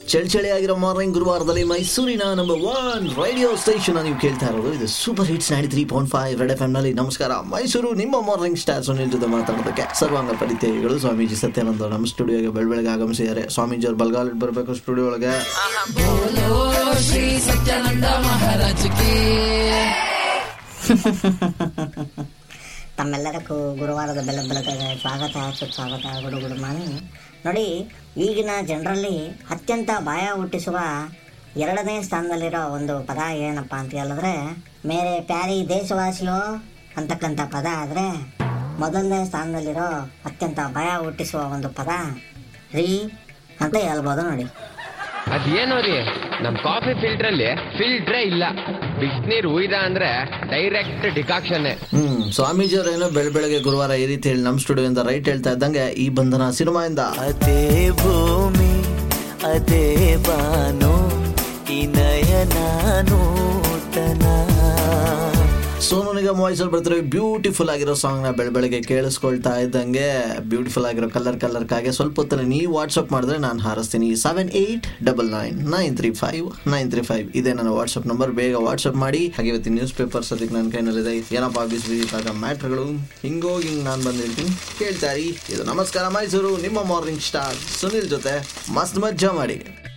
ಚಳಿ ಚಳಿಯಾಗಿರೋ ಮಾರ್ನಿಂಗ್ ಗುರುವಾರದಲ್ಲಿ ಮೈಸೂರಿನ number one radio station ನೀವು ಕೇಳ್ತಾ ಇರೋದು ಇದು super hits ninety three point five red F M ನಲ್ಲಿ ನಮಸ್ಕಾರ ಮೈಸೂರು ನಿಮ್ಮ ಮಾರ್ನಿಂಗ್ ಸ್ಟಾರ್ ಸುನಿಲ್ ಜೊತೆ ಮಾತಾಡೋದಕ್ಕೆ ಸರ್ವಾಂಗ ಪರಿತ್ಯಾಗಿಗಳು ಸ್ವಾಮೀಜಿ ಸತ್ಯಾನಂದ ನಮ್ಮ ಸ್ಟುಡಿಯೋಗೆ ಬೆಳಬೆಳಗ್ಗೆ ಆಗಮಿಸಿದ್ದಾರೆ ಸ್ವಾಮೀಜಿ ಅವ್ರು ಬಲ್ಗಾಲ್ ಬರಬೇಕು ಸ್ಟುಡಿಯೋ ಒಳಗೆ श्री सत्यानंद महाराज की ತಮ್ಮೆಲ್ಲರಿಗೂ ಗುರುವಾರದ ಬೆಲ್ಲ ಬೆಳಗ್ಗೆ ಸ್ವಾಗತ ಸುಸ್ವಾಗತ ಗುಡು ಗುಡು ಮಾರ್ನಿಂಗ್ ನೋಡಿ ಈಗಿನ ಜನರಲ್ಲಿ ಅತ್ಯಂತ ಭಯ ಹುಟ್ಟಿಸುವ ಎರಡನೇ ಸ್ಥಾನದಲ್ಲಿರೋ ಒಂದು ಪದ ಏನಪ್ಪ ಅಂತ ಹೇಳಿದ್ರೆ ಮೇರೆ ಪ್ಯಾರಿ ದೇಶವಾಸಿಯೋ ಅಂತಕ್ಕಂಥ ಪದ ಆದರೆ ಮೊದಲನೇ ಸ್ಥಾನದಲ್ಲಿರೋ ಅತ್ಯಂತ ಭಯ ಹುಟ್ಟಿಸುವ ಒಂದು ಪದ ರೀ ಅಂತ ಹೇಳ್ಬೋದು ನೋಡಿ ಅದೇನೋ ರೀ ನಮ್ ಕಾಫಿ ಫಿಲ್ಟರ್ ಅಲ್ಲಿ ಫಿಲ್ಟ್ರೇ ಇಲ್ಲ ಬಿಸಿನೀರ್ ಉಯ್ದ ಅಂದ್ರೆ ಡೈರೆಕ್ಟ್ ಡಿಕಾಕ್ಷನ್ ಹ್ಮ್ ಸ್ವಾಮೀಜಿ ಅವರೇನೋ ಬೆಳ ಬೆಳಗ್ಗೆ ಗುರುವಾರ ಈ ರೀತಿ ಹೇಳಿ ನಮ್ಮ ಸ್ಟುಡಿಯೋದಿಂದ ರೈಟ್ ಹೇಳ್ತಾ ಇದ್ದಂಗೆ ಈ ಬಂಧನ ಸಿನಿಮಾಯಿಂದ ಅದೇ ಭೂಮಿ ಅದೇ ಬಾನು ಈ ನಯನ ನೂತನ ಸೋನು ನಿಗಮ್ ವಾಯ್ಸಲ್ಲಿ ಬರ್ತಾರೆ ಬ್ಯೂಟಿಫುಲ್ ಆಗಿರೋ ಸಾಂಗ್ನ ಬೆಳ ಬೆಳಗ್ಗೆ ಕೇಳಿಸ್ಕೊಳ್ತಾ ಇದ್ದಂಗೆ ಬ್ಯೂಟಿಫುಲ್ ಆಗಿರೋ ಕಲರ್ ಕಲರ್ಕಾಗೆ ಸ್ವಲ್ಪ ಹೊತ್ತಲ್ಲಿ ನೀವು ವಾಟ್ಸಪ್ ಮಾಡಿದ್ರೆ ನಾನು ಹಾರಿಸ್ತೀನಿ seven eight double nine nine three five nine three five ಇದೇ ನನ್ನ ವಾಟ್ಸಪ್ ನಂಬರ್ ಬೇಗ ವಾಟ್ಸಪ್ ಮಾಡಿ ಹಾಗೆ ಇವತ್ತಿನ ನ್ಯೂಸ್ ಪೇಪರ್ಸ್ ಅದಕ್ಕೆ ನನ್ನ ಕೈನಲ್ಲಿದೆ ಏನಪ್ಪ ಬಿಸಿ ಬಿಸಿ ಆಗ ಮ್ಯಾಟ್ರ್ಗಳು ಹಿಂಗೋಗಿ ಹಿಂಗೆ ನಾನು ಬಂದಿರ್ತೀನಿ ಕೇಳ್ತಾರಿ ಇದು ನಮಸ್ಕಾರ ಮೈಸೂರು ನಿಮ್ಮ ಮಾರ್ನಿಂಗ್ ಸ್ಟಾರ್ ಸುನಿಲ್ ಜೊತೆ ಮಸ್ತ್ ಮಜ್ಜಾ ಮಾಡಿ